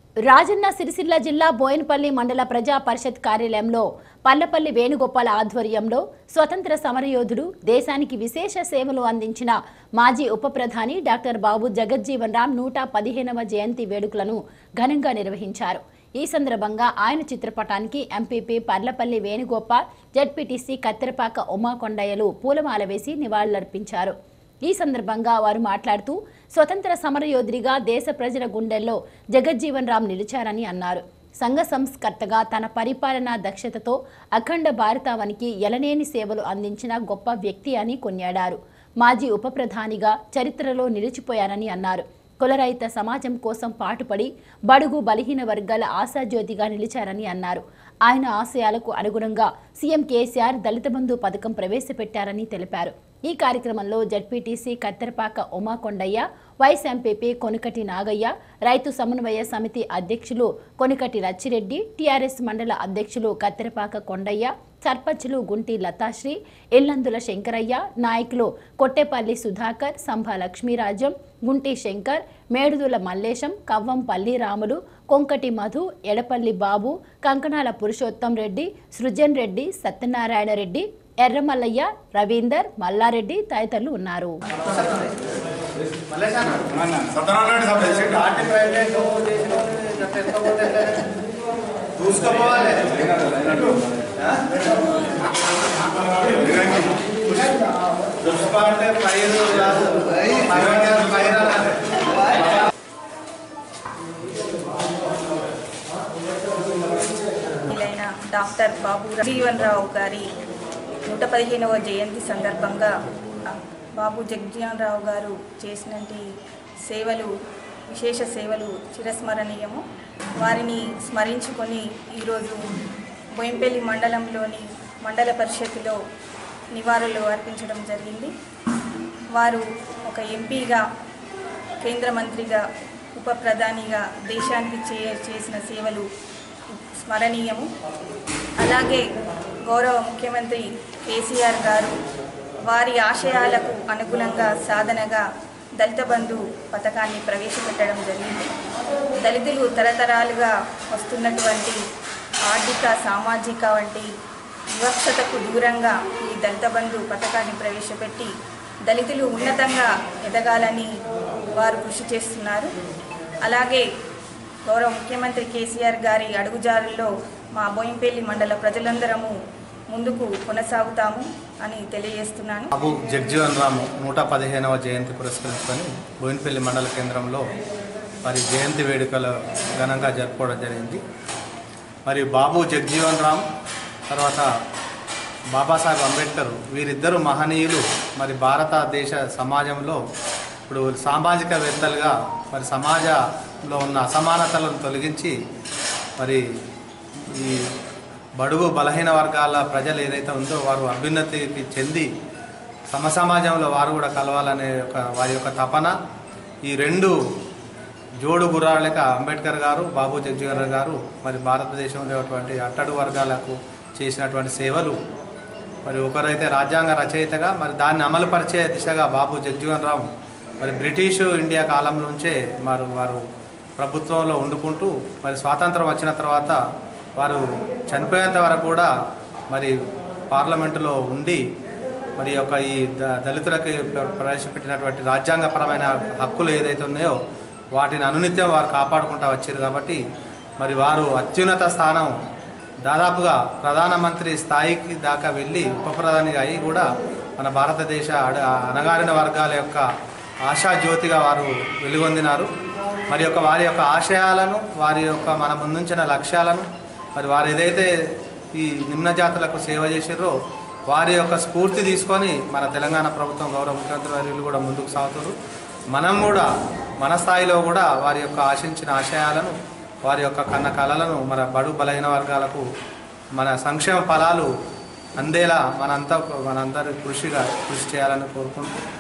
రాజన్న సిరిసిల్ల జిల్లా బోయినపల్లి మండల ప్రజా పరిషత్ కార్యాలయంలో పల్లపల్లి వేణుగోపాల్ ఆధ్వర్యంలో స్వతంత్ర సమరయోధుడు దేశానికి విశేష సేవలు అందించిన మాజీ ఉప ప్రధాని డాక్టర్ బాబు జగజ్జీవన్ రామ్ నూట పదిహేనవ జయంతి వేడుకలను ఘనంగా నిర్వహించారు ఈ సందర్భంగా ఆయన చిత్రపటానికి ఎంపీపీ పర్లపల్లి వేణుగోపాల్ జడ్పీటీసీ కత్తెరపాక ఉమాకొండయ్యలు పూలమాల వేసి నివాళులర్పించారు ఈ సందర్భంగా వారు మాట్లాడుతూ స్వతంత్ర సమరయోధుడిగా దేశ ప్రజల గుండెల్లో జగజ్జీవన్ రామ్ నిలిచారని అన్నారు సంఘ సంస్కర్తగా తన పరిపాలనా దక్షతతో అఖండ భారతావనికి ఎలనేని సేవలు అందించిన గొప్ప వ్యక్తి అని కొనియాడారు మాజీ ఉప ప్రధానిగా చరిత్రలో నిలిచిపోయారని అన్నారు కులరహిత సమాజం కోసం పాటుపడి బడుగు బలహీన వర్గాల ఆశాజ్యోతిగా నిలిచారని అన్నారు ఆయన ఆశయాలకు అనుగుణంగా సీఎం కేసీఆర్ దళిత బంధు పథకం ప్రవేశపెట్టారని తెలిపారు ఈ కార్యక్రమంలో ZPTC Katterapaka Umakondaiah vice MPP Konukati Nagaiah రైతు సమన్వయ సమితి అధ్యక్షులు కొనుకటి రచ్చిరెడ్డి టీఆర్ఎస్ మండల అధ్యక్షులు కత్తెరపాక కొండయ్య సర్పంచులు గుంటి లతాశ్రీ ఇల్లందుల శంకరయ్య నాయకులు కొట్టేపల్లి సుధాకర్ సంభా లక్ష్మీరాజ్యం గుంటి శంకర్ మేడుదుల మల్లేశం కవ్వం పల్లి రాములు కొంకటి మధు ఎడపల్లి బాబు కంకణాల పురుషోత్తం రెడ్డి సృజన్ రెడ్డి సత్యనారాయణ రెడ్డి ఎర్రమల్లయ్య రవీందర్ మల్లారెడ్డి తదితరులు ఉన్నారు సత్యనారాయణ సభ చేసిండు. చూసుకోపోవాలి పుష్ప అంటే పైరు కాదు. పైరు పైరు అనాలి. అయిన డాక్టర్ బాబు జీవన్ రావు గారి నూట పదిహేనవ జయంతి సందర్భంగా బాబు జగజీవన్ రావు గారు చేసినటువంటి సేవలు విశేష సేవలు చిరస్మరణీయము వారిని స్మరించుకొని ఈరోజు బోయంపల్లి మండలంలోని మండల పరిషత్తులో నివాళులు అర్పించడం జరిగింది వారు ఒక ఎంపీగా కేంద్ర మంత్రిగా ఉప ప్రధానిగా దేశానికి చే చేసిన సేవలు స్మరణీయము అలాగే గౌరవ ముఖ్యమంత్రి కేసీఆర్ గారు వారి ఆశయాలకు అనుగుణంగా సాధనగా దళిత బంధు పథకాన్ని ప్రవేశపెట్టడం జరిగింది దళితులు తరతరాలుగా వస్తున్నటువంటి ఆర్థిక సామాజిక వంటి వివక్షతకు దూరంగా ఈ దళిత బంధు పథకాన్ని ప్రవేశపెట్టి దళితులు ఉన్నతంగా ఎదగాలని వారు కృషి చేస్తున్నారు అలాగే గౌరవ ముఖ్యమంత్రి కేసీఆర్ గారి అడుగుజారుల్లో మా బోయింపల్లి మండల ప్రజలందరము ముందుకు కొనసాగుతాము అని తెలియజేస్తున్నాను బాబు జగ్జీవన్ రామ్ నూట పదిహేనవ జయంతి పురస్కరించుకొని బోయినపల్లి మండల కేంద్రంలో మరి జయంతి వేడుకలు ఘనంగా జరుపుకోవడం జరిగింది మరి బాబు జగ్జీవన్ రామ్ తర్వాత బాబాసాహెబ్ అంబేద్కర్ వీరిద్దరు మహనీయులు మరి భారతదేశ సమాజంలో ఇప్పుడు సామాజికవేత్తలుగా మరి సమాజంలో ఉన్న అసమానతలను తొలగించి మరి ఈ బడుగు బలహీన వర్గాల ప్రజలు ఏదైతే ఉందో వారు అభ్యున్నతికి చెంది సమసమాజంలో వారు కూడా కలవాలనే ఒక వారి యొక్క తపన ఈ రెండు జోడు గుర్రాలక అంబేద్కర్ గారు బాబు జగ్జీవన్ రావు గారు మరి భారతదేశంలో ఉన్నటువంటి అట్టడు వర్గాలకు చేసినటువంటి సేవలు మరి ఒకరైతే రాజ్యాంగ రచయితగా మరి దాన్ని అమలుపరిచే దిశగా బాబు జగ్జీవన్ రావు మరి బ్రిటిషు ఇండియా కాలం నుంచే మరి వారు ప్రభుత్వంలో వండుకుంటూ మరి స్వాతంత్రం వచ్చిన తర్వాత వారు చనిపోయేంత వరకు కూడా మరి పార్లమెంటులో ఉండి మరి యొక్క ఈ ద- దళితులకి ప్ర- ప్రవేశపెట్టినటువంటి రాజ్యాంగపరమైన హక్కులు ఏదైతే ఉన్నాయో వాటిని అనునిత్యం వారు కాపాడుకుంటూ వచ్చారు కాబట్టి మరి వారు అత్యున్నత స్థానం దాదాపుగా ప్రధానమంత్రి స్థాయికి దాకా వెళ్ళి ఉప ప్రధానిగా అయి కూడా మన భారతదేశ అడ- అణగారిన వర్గాల యొక్క ఆశాజ్యోతిగా వారు వెలుగొందినారు మరి యొక్క వారి యొక్క ఆశయాలను వారి యొక్క మన ముందుంచిన లక్ష్యాలను మరి వారు ఏదైతే ఈ నిమ్న జాతులకు సేవ చేసిర్రో వారి యొక్క స్ఫూర్తి తీసుకొని మన తెలంగాణ ప్రభుత్వం గౌరవ ముఖ్యమంత్రి వర్యులు కూడా ముందుకు సాగుతారు మనం కూడా మన స్థాయిలో కూడా వారి యొక్క ఆశించిన ఆశయాలను వారి యొక్క కన్న కళలను మన బడు బలహీన వర్గాలకు మన సంక్షేమ ఫలాలు అందేలా మనంతా మనందరి కృషిగా కృషి చేయాలని కోరుకుంటూ